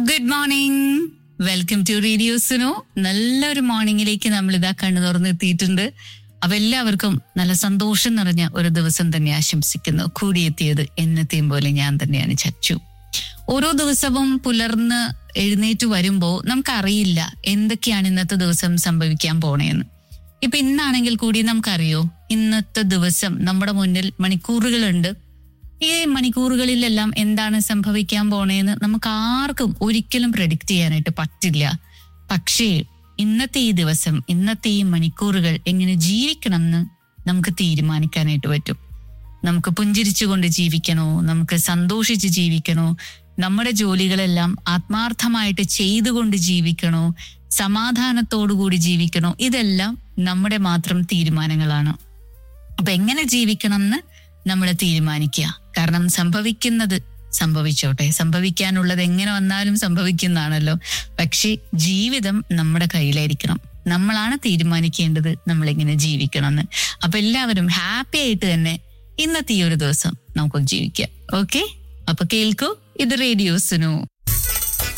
good morning welcome to radio Suno നല്ലൊരു മോർണിംഗിലേക്ക് നമ്മൾ ഇതാ കണ്ണു തുറന്നെത്തിയിട്ടുണ്ട് അപ്പൊ എല്ലാവർക്കും നല്ല സന്തോഷം നിറഞ്ഞ ഒരു ദിവസം തന്നെ ആശംസിക്കുന്നു കൂടിയെത്തിയത് എന്നത്തെയും പോലെ ഞാൻ തന്നെയാണ് ചച്ചു ഓരോ ദിവസവും പുലർന്ന് എഴുന്നേറ്റ് വരുമ്പോ നമുക്കറിയില്ല എന്തൊക്കെയാണ് ഇന്നത്തെ ദിവസം സംഭവിക്കാൻ പോണേന്ന് ഇപ്പൊ ഇന്നാണെങ്കിൽ കൂടി നമുക്കറിയോ ഇന്നത്തെ ദിവസം നമ്മുടെ മുന്നിൽ മണിക്കൂറുകളുണ്ട് ഈ മണിക്കൂറുകളിലെല്ലാം എന്താണ് സംഭവിക്കാൻ പോണേന്ന് നമുക്ക് ആർക്കും ഒരിക്കലും പ്രഡിക്റ്റ് ചെയ്യാനായിട്ട് പറ്റില്ല പക്ഷേ ഇന്നത്തെ ഈ ദിവസം ഇന്നത്തെ ഈ മണിക്കൂറുകൾ എങ്ങനെ ജീവിക്കണം എന്ന് നമുക്ക് തീരുമാനിക്കാനായിട്ട് പറ്റും നമുക്ക് പുഞ്ചിരിച്ചുകൊണ്ട് ജീവിക്കണോ നമുക്ക് സന്തോഷിച്ച് ജീവിക്കണോ നമ്മുടെ ജോലികളെല്ലാം ആത്മാർത്ഥമായിട്ട് ചെയ്തുകൊണ്ട് ജീവിക്കണോ സമാധാനത്തോടുകൂടി ജീവിക്കണോ ഇതെല്ലാം നമ്മുടെ മാത്രം തീരുമാനങ്ങളാണ് അപ്പൊ എങ്ങനെ ജീവിക്കണം എന്ന് നമ്മൾ തീരുമാനിക്കുക കാരണം സംഭവിക്കുന്നത് സംഭവിച്ചോട്ടെ സംഭവിക്കാനുള്ളത് എങ്ങനെ വന്നാലും സംഭവിക്കുന്നതാണല്ലോ പക്ഷെ ജീവിതം നമ്മുടെ കയ്യിലായിരിക്കണം നമ്മളാണ് തീരുമാനിക്കേണ്ടത് നമ്മൾ എങ്ങനെ ജീവിക്കണം എന്ന് അപ്പൊ എല്ലാവരും ഹാപ്പി ആയിട്ട് തന്നെ ഇന്നത്തെ ഈ ഒരു ദിവസം നമുക്ക് ജീവിക്കാം ഓക്കെ അപ്പൊ കേൾക്കൂ ഇത് റേഡിയോസിനു